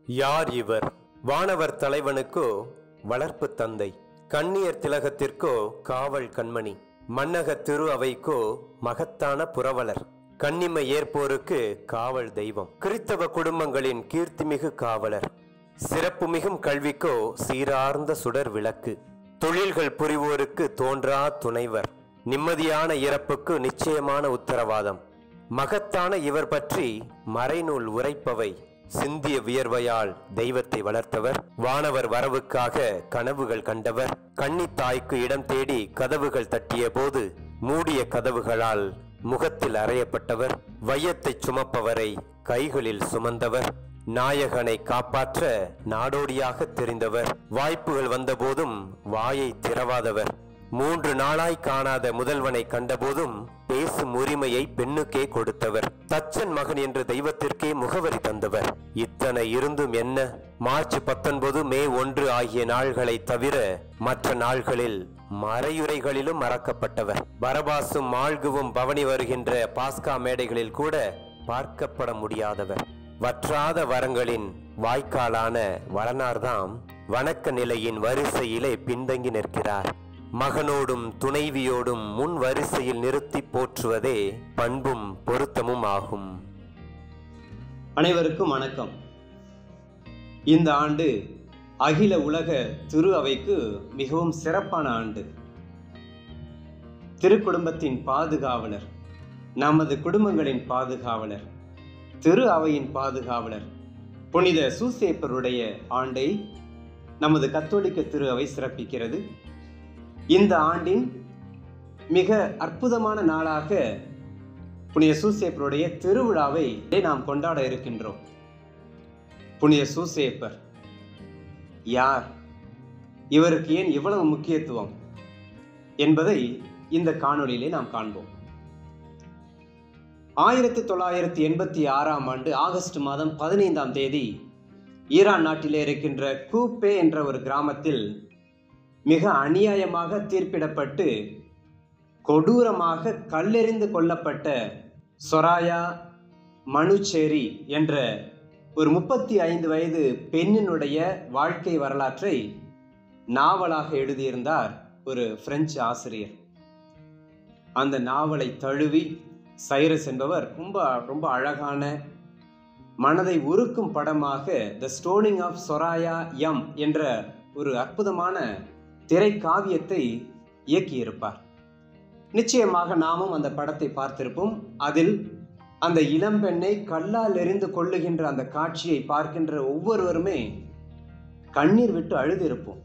யார் இவர் வானவர் தலைவனுக்கோ வளர்ப்பு தந்தை கண்ணியர் திலகத்திற்கோ காவல் கண்மணி மன்னக திரு அவைக்கோ மகத்தான புரவலர் கன்னிமை ஏற்போருக்கு காவல் தெய்வம் கிறித்தவ குடும்பங்களின் கீர்த்திமிகு காவலர் சிறப்புமிகும் கல்விக்கோ சீரார்ந்த சுடர் விளக்கு தொழில்கள் புரிவோருக்கு தோன்றா துணைவர் நிம்மதியான இறப்புக்கு நிச்சயமான உத்தரவாதம் மகத்தான இவர் பற்றி மறைநூல் உரைப்பவை சிந்திய வியர்வையால் தெய்வத்தை வளர்த்தவர் வானவர் வரவுக்காக கனவுகள் கண்டவர் கன்னித்தாய்க்கு இடம் தேடி கதவுகள் தட்டிய போது மூடிய கதவுகளால் முகத்தில் அறையப்பட்டவர் வையத்தை சுமப்பவரை கைகளில் சுமந்தவர் நாயகனை காப்பாற்ற நாடோடியாக தெரிந்தவர் வாய்ப்புகள் வந்தபோதும் வாயை திறவாதவர் மூன்று நாளாய் காணாத முதல்வனை கண்டபோதும் பேசும் உரிமையை பெண்ணுக்கே கொடுத்தவர் தச்சன் மகன் என்ற தெய்வத்திற்கே முகவரி தந்தவர் இத்தனை இருந்தும் என்ன மார்ச் பத்தொன்பது மே ஒன்று ஆகிய நாள்களை தவிர மற்ற நாள்களில் மறையுறைகளிலும் மறக்கப்பட்டவர் பரபாசும் மாழ்குவும் பவனி வருகின்ற பாஸ்கா மேடைகளில் கூட பார்க்கப்பட முடியாதவர் வற்றாத வரங்களின் வாய்க்காலான வளனார்தாம் வணக்க நிலையின் வரிசையிலே பின்தங்கி நிற்கிறார் மகனோடும் துணைவியோடும் முன் வரிசையில் நிறுத்தி போற்றுவதே பண்பும் பொருத்தமும் ஆகும் அனைவருக்கும் வணக்கம் இந்த ஆண்டு அகில உலக திரு அவைக்கு மிகவும் சிறப்பான ஆண்டு திருக்குடும்பத்தின் பாதுகாவலர் நமது குடும்பங்களின் பாதுகாவலர் திரு அவையின் பாதுகாவலர் புனித சூசேப்பருடைய ஆண்டை நமது கத்தோலிக்க திரு அவை சிறப்பிக்கிறது இந்த ஆண்டின் மிக அற்புதமான நாளாக புனித சூசேப்பருடைய திருவிழாவை நாம் கொண்டாட இருக்கின்றோம் புனித சூசேப்பர் யார் இவருக்கு ஏன் இவ்வளவு முக்கியத்துவம் என்பதை இந்த காணொளியிலே நாம் காண்போம் ஆயிரத்தி தொள்ளாயிரத்தி எண்பத்தி ஆறாம் ஆண்டு ஆகஸ்ட் மாதம் பதினைந்தாம் தேதி ஈரான் நாட்டிலே இருக்கின்ற கூப்பே என்ற ஒரு கிராமத்தில் மிக அநியாயமாக தீர்ப்பிடப்பட்டு கொடூரமாக கல்லெறிந்து கொல்லப்பட்ட சொராயா மனுச்சேரி என்ற ஒரு முப்பத்தி ஐந்து வயது பெண்ணினுடைய வாழ்க்கை வரலாற்றை நாவலாக எழுதியிருந்தார் ஒரு பிரெஞ்சு ஆசிரியர் அந்த நாவலை தழுவி சைரஸ் என்பவர் ரொம்ப ரொம்ப அழகான மனதை உருக்கும் படமாக த ஸ்டோனிங் ஆஃப் சொராயா எம் என்ற ஒரு அற்புதமான திரைக்காவியத்தை இயக்கியிருப்பார் நிச்சயமாக நாமும் அந்த படத்தை பார்த்திருப்போம் அதில் அந்த இளம்பெண்ணை கல்லால் எறிந்து கொள்ளுகின்ற அந்த காட்சியை பார்க்கின்ற ஒவ்வொருவருமே கண்ணீர் விட்டு அழுதிருப்போம்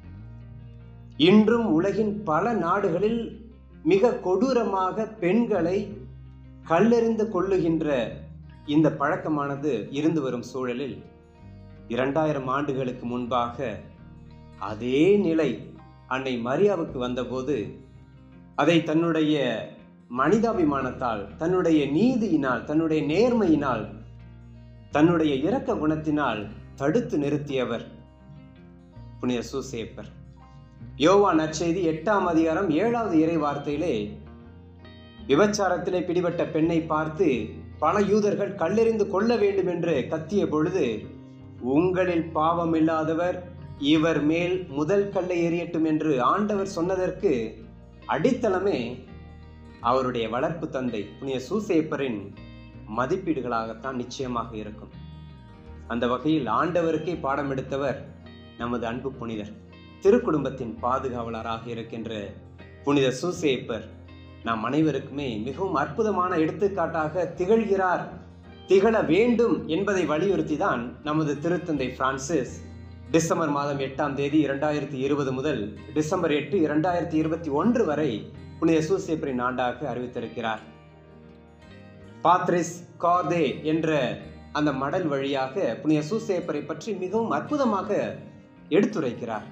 இன்றும் உலகின் பல நாடுகளில் மிக கொடூரமாக பெண்களை கல்லெறிந்து கொள்ளுகின்ற இந்த பழக்கமானது இருந்து வரும் சூழலில் இரண்டாயிரம் ஆண்டுகளுக்கு முன்பாக அதே நிலை அன்னை மரியாவுக்கு வந்தபோது அதை தன்னுடைய மனிதாபிமானத்தால் தன்னுடைய நீதியினால் தன்னுடைய நேர்மையினால் தன்னுடைய இரக்க குணத்தினால் தடுத்து நிறுத்தியவர் புனித சூசேப்பர் யோவா நற்செய்தி எட்டாம் அதிகாரம் ஏழாவது இறை வார்த்தையிலே விபச்சாரத்திலே பிடிபட்ட பெண்ணை பார்த்து பல யூதர்கள் கல்லெறிந்து கொள்ள வேண்டும் என்று கத்திய பொழுது உங்களில் பாவம் இல்லாதவர் இவர் மேல் முதல் கல்லை எறியட்டும் என்று ஆண்டவர் சொன்னதற்கு அடித்தளமே அவருடைய வளர்ப்பு தந்தை புனித சூசேப்பரின் மதிப்பீடுகளாகத்தான் நிச்சயமாக இருக்கும் அந்த வகையில் ஆண்டவருக்கே பாடம் எடுத்தவர் நமது அன்பு புனிதர் திருக்குடும்பத்தின் பாதுகாவலராக இருக்கின்ற புனித சூசேப்பர் நாம் அனைவருக்குமே மிகவும் அற்புதமான எடுத்துக்காட்டாக திகழ்கிறார் திகழ வேண்டும் என்பதை வலியுறுத்தி தான் நமது திருத்தந்தை பிரான்சிஸ் டிசம்பர் மாதம் எட்டாம் தேதி இரண்டாயிரத்தி இருபது முதல் டிசம்பர் எட்டு இரண்டாயிரத்தி இருபத்தி ஒன்று வரை புனித சூசேப்பரின் ஆண்டாக அறிவித்திருக்கிறார் பாத்ரிஸ் காதே என்ற அந்த மடல் வழியாக புனித சூசேப்பரை பற்றி மிகவும் அற்புதமாக எடுத்துரைக்கிறார்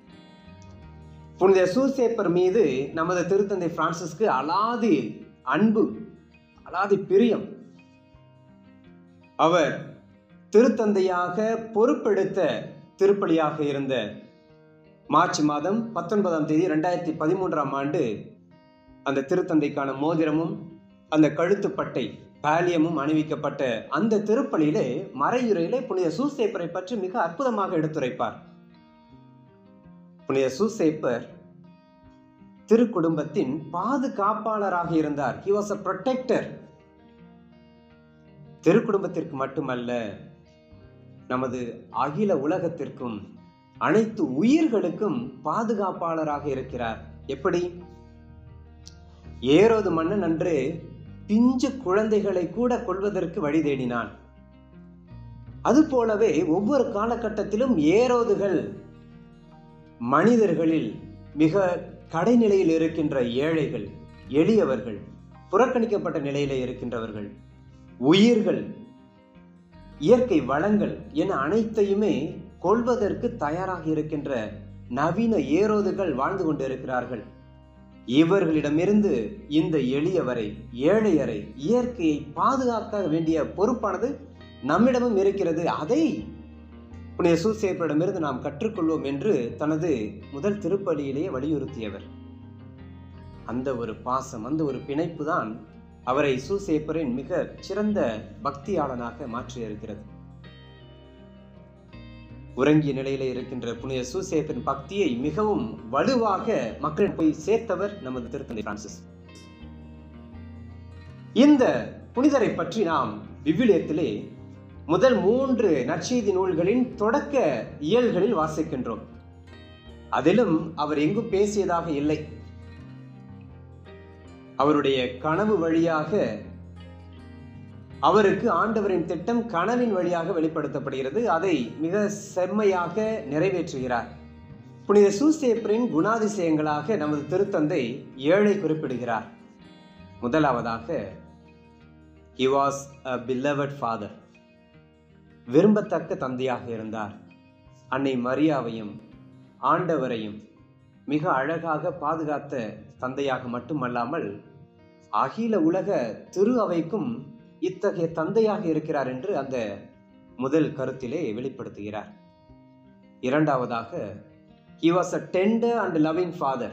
புனித சூசேப்பர் மீது நமது திருத்தந்தை பிரான்சிஸ்க்கு அலாதி அன்பு அலாதி பிரியம் அவர் திருத்தந்தையாக பொறுப்பெடுத்த திருப்பலியாக இருந்த மார்ச் மாதம் பத்தொன்பதாம் தேதி ரெண்டாயிரத்தி பதிமூன்றாம் ஆண்டு அந்த திருத்தந்தைக்கான மோதிரமும் அந்த கழுத்துப்பட்டை பாலியமும் அணிவிக்கப்பட்ட அந்த திருப்பலியிலே மறையுறையிலே புனித சூசேப்பரை பற்றி மிக அற்புதமாக எடுத்துரைப்பார் புனித சூசேப்பர் திருக்குடும்பத்தின் பாதுகாப்பாளராக இருந்தார் ஹி வாஸ் அ ப்ரொடெக்டர் திருக்குடும்பத்திற்கு மட்டுமல்ல நமது அகில உலகத்திற்கும் அனைத்து உயிர்களுக்கும் பாதுகாப்பாளராக இருக்கிறார் எப்படி ஏரோது மன்னன் அன்று பிஞ்சு குழந்தைகளை கூட கொள்வதற்கு வழி தேடினான் அதுபோலவே ஒவ்வொரு காலகட்டத்திலும் ஏரோதுகள் மனிதர்களில் மிக கடைநிலையில் இருக்கின்ற ஏழைகள் எளியவர்கள் புறக்கணிக்கப்பட்ட நிலையில இருக்கின்றவர்கள் உயிர்கள் இயற்கை வளங்கள் என அனைத்தையுமே கொள்வதற்கு தயாராக இருக்கின்ற நவீன ஏரோதுகள் வாழ்ந்து கொண்டிருக்கிறார்கள் இவர்களிடமிருந்து இந்த எளியவரை ஏழையரை இயற்கையை பாதுகாக்க வேண்டிய பொறுப்பானது நம்மிடமும் இருக்கிறது அதை புனித சூசேப்பரிடமிருந்து நாம் கற்றுக்கொள்வோம் என்று தனது முதல் திருப்பலியிலேயே வலியுறுத்தியவர் அந்த ஒரு பாசம் அந்த ஒரு பிணைப்பு தான் அவரை சூசேப்பரின் மிக சிறந்த பக்தியாளனாக மாற்றியிருக்கிறது உறங்கிய நிலையில இருக்கின்ற புனித சூசேப்பின் பக்தியை மிகவும் வலுவாக மக்கள் போய் சேர்த்தவர் நமது திருத்தந்தை பிரான்சிஸ் இந்த புனிதரை பற்றி நாம் விவிலியத்திலே முதல் மூன்று நற்செய்தி நூல்களின் தொடக்க இயல்களில் வாசிக்கின்றோம் அதிலும் அவர் எங்கும் பேசியதாக இல்லை அவருடைய கனவு வழியாக அவருக்கு ஆண்டவரின் திட்டம் கனவின் வழியாக வெளிப்படுத்தப்படுகிறது அதை மிக செம்மையாக நிறைவேற்றுகிறார் புனித சூசேப்பரின் குணாதிசயங்களாக நமது திருத்தந்தை ஏழை குறிப்பிடுகிறார் முதலாவதாக he was a beloved father விரும்பத்தக்க தந்தையாக இருந்தார் அன்னை மரியாவையும் ஆண்டவரையும் மிக அழகாக பாதுகாத்த தந்தையாக மட்டுமல்லாமல் அகில உலக திரு அவைக்கும் இத்தகைய தந்தையாக இருக்கிறார் என்று அந்த முதல் கருத்திலே வெளிப்படுத்துகிறார் இரண்டாவதாக he was a tender and loving father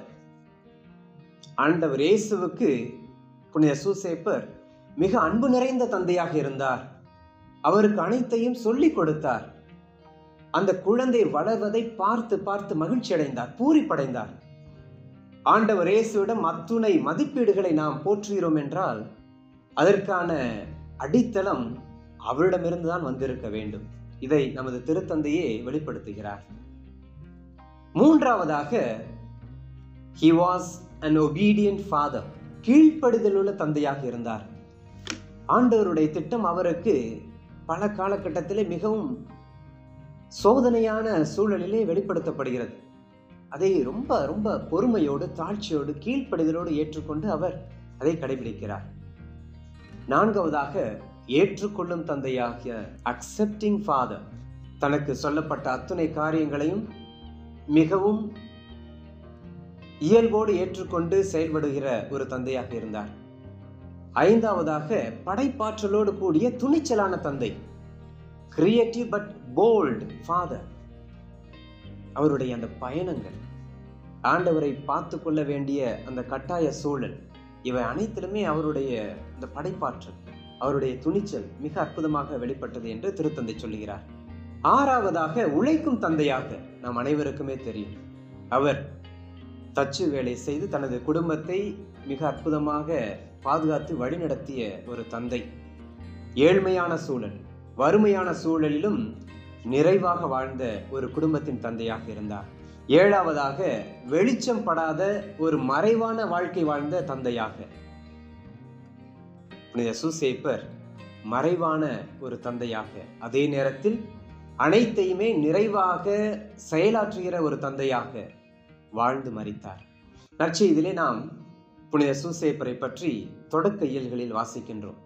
ஆண்டவர் இயேசுவுக்கு புனித சூசேப்பர் மிக அன்பு நிறைந்த தந்தையாக இருந்தார் அவருக்கு அனைத்தையும் சொல்லிக் கொடுத்தார் அந்த குழந்தை வளர்வதை பார்த்து பார்த்து மகிழ்ச்சி அடைந்தார் பூரிப்படைந்தார் ஆண்டவர் இயேசுவிடம் அத்துணை மதிப்பீடுகளை நாம் போற்றுகிறோம் என்றால் அதற்கான அடித்தளம் அவரிடமிருந்து தான் வந்திருக்க வேண்டும் இதை நமது திருத்தந்தையே வெளிப்படுத்துகிறார் மூன்றாவதாக he was an obedient father கீழ்ப்படுதலுள்ள தந்தையாக இருந்தார் ஆண்டவருடைய திட்டம் அவருக்கு பல காலகட்டத்திலே மிகவும் சோதனையான சூழலிலே வெளிப்படுத்தப்படுகிறது அதை ரொம்ப ரொம்ப பொறுமையோடு தாழ்ச்சியோடு கீழ்ப்படிதலோடு ஏற்றுக்கொண்டு அவர் அதை கடைபிடிக்கிறார் நான்காவதாக ஏற்றுக்கொள்ளும் தந்தையாகிய அக்செப்டிங் ஃபாதர் தனக்கு சொல்லப்பட்ட அத்துணை காரியங்களையும் மிகவும் இயல்போடு ஏற்றுக்கொண்டு செயல்படுகிற ஒரு தந்தையாக இருந்தார் ஐந்தாவதாக படைப்பாற்றலோடு கூடிய துணிச்சலான தந்தை கிரியேட்டிவ் பட் போல்ட் ஃபாதர் அவருடைய அந்த பயணங்கள் ஆண்டவரை பார்த்து கொள்ள வேண்டிய அந்த கட்டாய சூழல் இவை அனைத்திலுமே அவருடைய அந்த படைப்பாற்றல் அவருடைய துணிச்சல் மிக அற்புதமாக வெளிப்பட்டது என்று திருத்தந்தை சொல்லுகிறார் ஆறாவதாக உழைக்கும் தந்தையாக நாம் அனைவருக்குமே தெரியும் அவர் தச்சு வேலை செய்து தனது குடும்பத்தை மிக அற்புதமாக பாதுகாத்து வழிநடத்திய ஒரு தந்தை ஏழ்மையான சூழல் வறுமையான சூழலிலும் நிறைவாக வாழ்ந்த ஒரு குடும்பத்தின் தந்தையாக இருந்தார் ஏழாவதாக வெளிச்சம் படாத ஒரு மறைவான வாழ்க்கை வாழ்ந்த தந்தையாக புனித சூசேப்பர் மறைவான ஒரு தந்தையாக அதே நேரத்தில் அனைத்தையுமே நிறைவாக செயலாற்றுகிற ஒரு தந்தையாக வாழ்ந்து மறித்தார் நற்செய்தியிலே நாம் புனித சூசேப்பரை பற்றி தொடக்க இயல்களில் வாசிக்கின்றோம்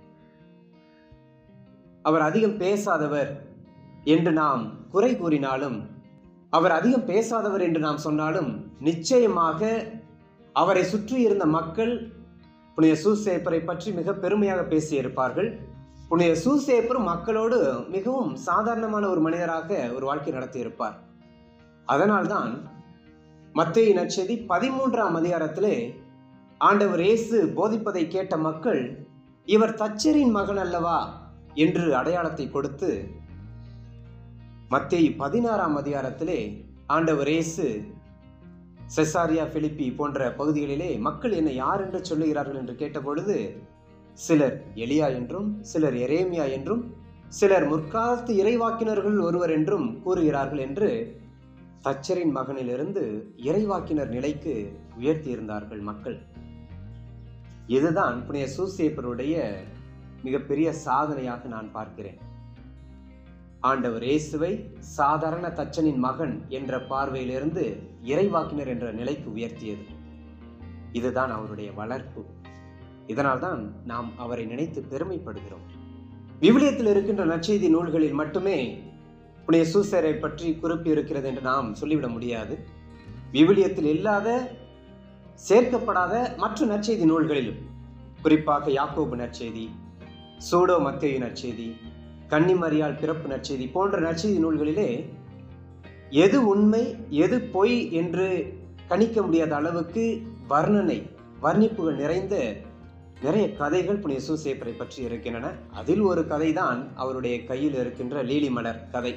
அவர் அதிகம் பேசாதவர் என்று நாம் குறை கூறினாலும் அவர் அதிகம் பேசாதவர் என்று நாம் சொன்னாலும் நிச்சயமாக அவரை சுற்றி இருந்த மக்கள் புனித சூசேப்பரை பற்றி மிக பெருமையாக பேசியிருப்பார்கள் புனித சூசேப்பரும் மக்களோடு மிகவும் சாதாரணமான ஒரு மனிதராக ஒரு வாழ்க்கை நடத்தியிருப்பார் அதனால்தான் மத்திய நற்செய்தி பதிமூன்றாம் அதிகாரத்திலே ஆண்டவர் இயேசு போதிப்பதை கேட்ட மக்கள் இவர் தச்சரின் மகன் அல்லவா என்று அடையாளத்தை கொடுத்து மத்தேயு பதினாறாம் அதிகாரத்திலே ஆண்டவர் இயேசு செசாரியா பிலிப்பி போன்ற பகுதிகளிலே மக்கள் என்னை யார் என்று சொல்லுகிறார்கள் என்று கேட்டபொழுது சிலர் எலியா என்றும் சிலர் எரேமியா என்றும் சிலர் முற்காலத்து இறைவாக்கினர்கள் ஒருவர் என்றும் கூறுகிறார்கள் என்று தச்சரின் மகனிலிருந்து இறைவாக்கினர் நிலைக்கு உயர்த்தியிருந்தார்கள் மக்கள் இதுதான் புனித சூசேப்பருடைய மிகப்பெரிய சாதனையாக நான் பார்க்கிறேன் ஆண்டவர் இயேசுவை சாதாரண தச்சனின் மகன் என்ற பார்வையிலிருந்து இறைவாக்கினர் என்ற நிலைக்கு உயர்த்தியது இதுதான் அவருடைய வளர்ப்பு இதனால்தான் நாம் அவரை நினைத்து பெருமைப்படுகிறோம் விவிலியத்தில் இருக்கின்ற நற்செய்தி நூல்களில் மட்டுமே புனித சூசரை பற்றி குறிப்பு இருக்கிறது என்று நாம் சொல்லிவிட முடியாது விவிலியத்தில் இல்லாத சேர்க்கப்படாத மற்ற நற்செய்தி நூல்களிலும் குறிப்பாக யாக்கோபு நற்செய்தி சூடோ மத்தேயு நற்செய்தி கன்னிமரியால் பிறப்பு நற்செய்தி போன்ற நற்செய்தி நூல்களிலே எது உண்மை எது பொய் என்று கணிக்க முடியாத அளவுக்கு வர்ணனை வர்ணிப்புகள் நிறைந்த நிறைய கதைகள் புனித சூசேப்பரை பற்றி இருக்கின்றன அதில் ஒரு கதை தான் அவருடைய கையில் இருக்கின்ற லீலி மலர் கதை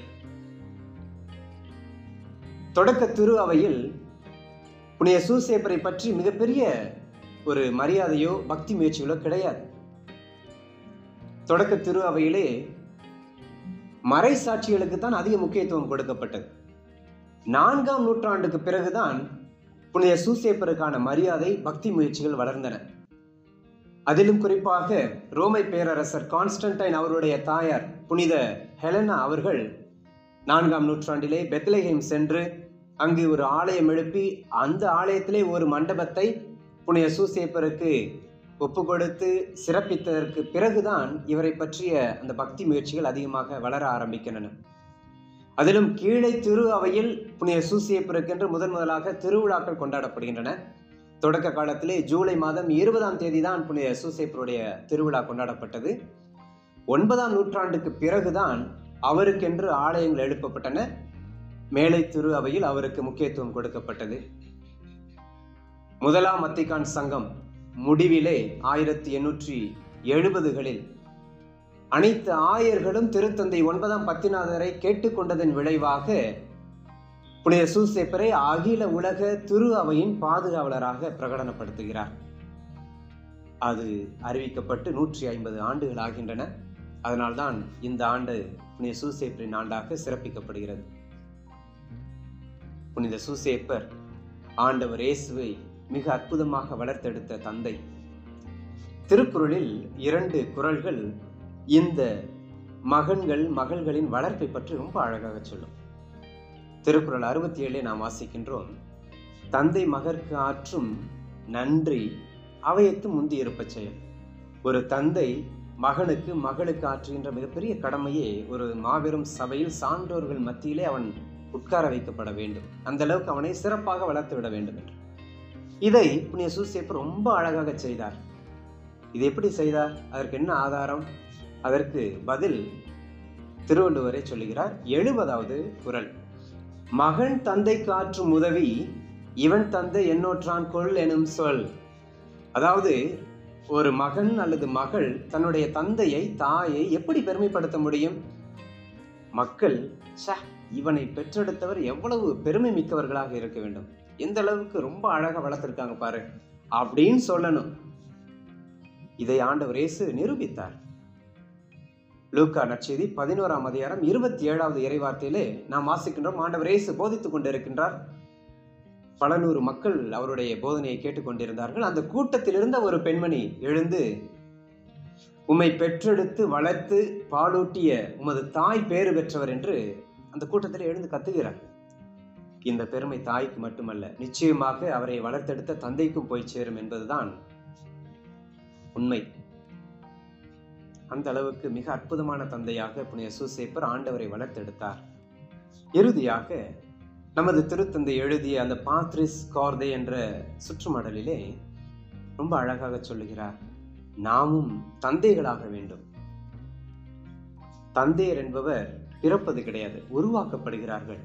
தொடக்க திரு அவையில் புனித சூசேப்பரை பற்றி மிகப்பெரிய ஒரு மரியாதையோ பக்தி முயற்சிகளோ கிடையாது தொடக்க திரு அவையிலே மறை சாட்சிகளுக்கு தான் அதிக முக்கியத்துவம் கொடுக்கப்பட்டது நான்காம் நூற்றாண்டுக்கு பிறகுதான் புனித சூசேப்பருக்கான மரியாதை பக்தி முயற்சிகள் வளர்ந்தன அதிலும் குறிப்பாக ரோமை பேரரசர் கான்ஸ்டன்டைன் அவருடைய தாயார் புனித ஹெலனா அவர்கள் நான்காம் நூற்றாண்டிலே பெத்லஹேம் சென்று அங்கு ஒரு ஆலயம் எழுப்பி அந்த ஆலயத்திலே ஒரு மண்டபத்தை புனித சூசேப்பருக்கு ஒப்பு கொடுத்து சிறப்பித்ததற்கு பிறகுதான் இவரை பற்றிய அந்த பக்தி முயற்சிகள் அதிகமாக வளர ஆரம்பிக்கின்றன அதிலும் கீழே திரு அவையில் புனித சூசியப்பிறக்கென்று முதன் முதலாக திருவிழாக்கள் கொண்டாடப்படுகின்றன தொடக்க காலத்திலே ஜூலை மாதம் இருபதாம் தேதி தான் புனித சூசேப்பருடைய திருவிழா கொண்டாடப்பட்டது ஒன்பதாம் நூற்றாண்டுக்கு பிறகுதான் அவருக்கென்று ஆலயங்கள் எழுப்பப்பட்டன மேலை திரு அவையில் அவருக்கு முக்கியத்துவம் கொடுக்கப்பட்டது முதலாம் வத்திக்கான் சங்கம் முடிவிலே ஆயிரத்தி எண்ணூற்றி எழுபதுகளில் அனைத்து ஆயர்களும் திருத்தந்தை ஒன்பதாம் பத்திநாதரை கேட்டுக்கொண்டதன் விளைவாக புனித சூசேப்பரை அகில உலக திரு அவையின் பாதுகாவலராக பிரகடனப்படுத்துகிறார் அது அறிவிக்கப்பட்டு நூற்றி ஐம்பது ஆண்டுகள் ஆகின்றன அதனால்தான் இந்த ஆண்டு புனித சூசேப்பரின் ஆண்டாக சிறப்பிக்கப்படுகிறது புனித சூசேப்பர் ஆண்டவர் இயேசுவை மிக அற்புதமாக வளர்த்தெடுத்த தந்தை திருக்குறளில் இரண்டு குறள்கள் இந்த மகன்கள் மகள்களின் வளர்ப்பை பற்றி ரொம்ப அழகாக சொல்லும் திருக்குறள் அறுபத்தி ஏழே நாம் வாசிக்கின்றோம் தந்தை மகற்கு ஆற்றும் நன்றி அவையத்து முந்தி இருப்ப செயல் ஒரு தந்தை மகனுக்கு மகளுக்கு ஆற்றுகின்ற மிகப்பெரிய கடமையே ஒரு மாபெரும் சபையில் சான்றோர்கள் மத்தியிலே அவன் உட்கார வைக்கப்பட வேண்டும் அந்த அளவுக்கு அவனை சிறப்பாக வளர்த்து விட வேண்டும் என்று இதை புனித சூசேப்பு ரொம்ப அழகாக செய்தார் இது எப்படி செய்தார் அதற்கு என்ன ஆதாரம் அதற்கு பதில் திருவள்ளுவரே சொல்லுகிறார் எழுபதாவது குரல் மகன் தந்தை காற்றும் உதவி இவன் தந்தை என்னோற்றான் கொள் எனும் சொல் அதாவது ஒரு மகன் அல்லது மகள் தன்னுடைய தந்தையை தாயை எப்படி பெருமைப்படுத்த முடியும் மக்கள் ச்ச இவனை பெற்றெடுத்தவர் எவ்வளவு பெருமை மிக்கவர்களாக இருக்க வேண்டும் எந்த அளவுக்கு ரொம்ப அழகா வளர்த்திருக்காங்க பாரு அப்படின்னு சொல்லணும் இதை ஆண்டவர் இயேசு நிரூபித்தார் லூக்கா நற்செய்தி பதினோராம் அதிகாரம் இருபத்தி ஏழாவது இறைவார்த்தையிலே நாம் வாசிக்கின்றோம் ஆண்டவர் இயேசு போதித்துக் கொண்டிருக்கின்றார் பல நூறு மக்கள் அவருடைய போதனையை கேட்டுக்கொண்டிருந்தார்கள் அந்த கூட்டத்தில் இருந்த ஒரு பெண்மணி எழுந்து உம்மை பெற்றெடுத்து வளர்த்து பாலூட்டிய உமது தாய் பேறு பெற்றவர் என்று அந்த கூட்டத்தில் எழுந்து கத்துகிறார் இந்த பெருமை தாய்க்கு மட்டுமல்ல நிச்சயமாக அவரை வளர்த்தெடுத்த தந்தைக்கும் போய் சேரும் என்பதுதான் உண்மை அந்த அளவுக்கு மிக அற்புதமான தந்தையாக புனித சூசேப்பர் ஆண்டவரை வளர்த்தெடுத்தார் இறுதியாக நமது திருத்தந்தை எழுதிய அந்த பாத்ரிஸ் கார்தே என்ற சுற்றுமடலிலே ரொம்ப அழகாக சொல்லுகிறார் நாமும் தந்தைகளாக வேண்டும் தந்தையர் என்பவர் பிறப்பது கிடையாது உருவாக்கப்படுகிறார்கள்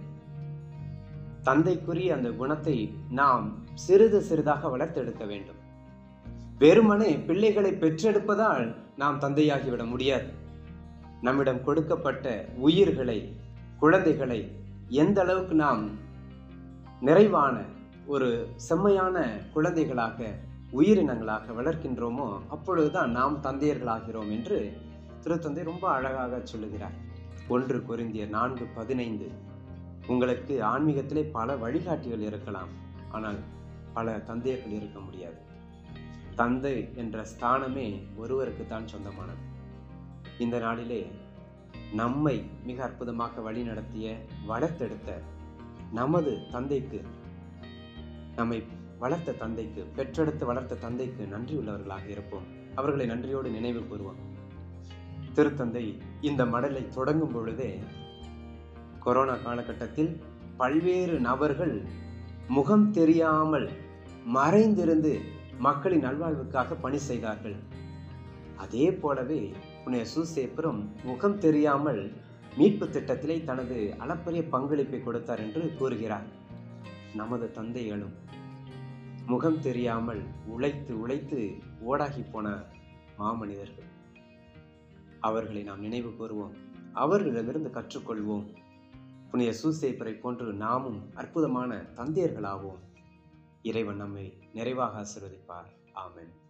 தந்தைக்குரிய அந்த குணத்தை நாம் சிறிது சிறிதாக வளர்த்தெடுக்க வேண்டும் வெறுமனே பிள்ளைகளை பெற்றெடுப்பதால் நாம் தந்தையாகிவிட முடியாது நம்மிடம் கொடுக்கப்பட்ட உயிர்களை குழந்தைகளை எந்த அளவுக்கு நாம் நிறைவான ஒரு செம்மையான குழந்தைகளாக உயிரினங்களாக வளர்க்கின்றோமோ அப்பொழுதுதான் நாம் தந்தையர்களாகிறோம் என்று திருத்தந்தை ரொம்ப அழகாக சொல்லுகிறார் ஒன்று கொரிந்திய நான்கு பதினைந்து உங்களுக்கு ஆன்மீகத்திலே பல வழிகாட்டிகள் இருக்கலாம் ஆனால் பல தந்தையர்கள் இருக்க முடியாது தந்தை என்ற ஸ்தானமே ஒருவருக்கு தான் சொந்தமானது இந்த நாளிலே நம்மை மிக அற்புதமாக வழிநடத்திய வளர்த்தெடுத்த நமது தந்தைக்கு நம்மை வளர்த்த தந்தைக்கு பெற்றெடுத்து வளர்த்த தந்தைக்கு நன்றி உள்ளவர்களாக இருப்போம் அவர்களை நன்றியோடு நினைவு கூறுவோம் திருத்தந்தை இந்த மடலை தொடங்கும் பொழுதே கொரோனா காலகட்டத்தில் பல்வேறு நபர்கள் முகம் தெரியாமல் மறைந்திருந்து மக்களின் நல்வாழ்வுக்காக பணி செய்தார்கள் அதே போலவே புனித சூசேப்பரும் முகம் தெரியாமல் மீட்பு திட்டத்திலே தனது அளப்பரிய பங்களிப்பை கொடுத்தார் என்று கூறுகிறார் நமது தந்தைகளும் முகம் தெரியாமல் உழைத்து உழைத்து ஓடாகி போன மாமனிதர்கள் அவர்களை நாம் நினைவு கூறுவோம் அவர்களிடமிருந்து கற்றுக்கொள்வோம் புனித சூசேப்பரை போன்று நாமும் அற்புதமான தந்தையர்களாவோம் இறைவன் நம்மை நிறைவாக ஆசீர்வதிப்பார் ஆமென்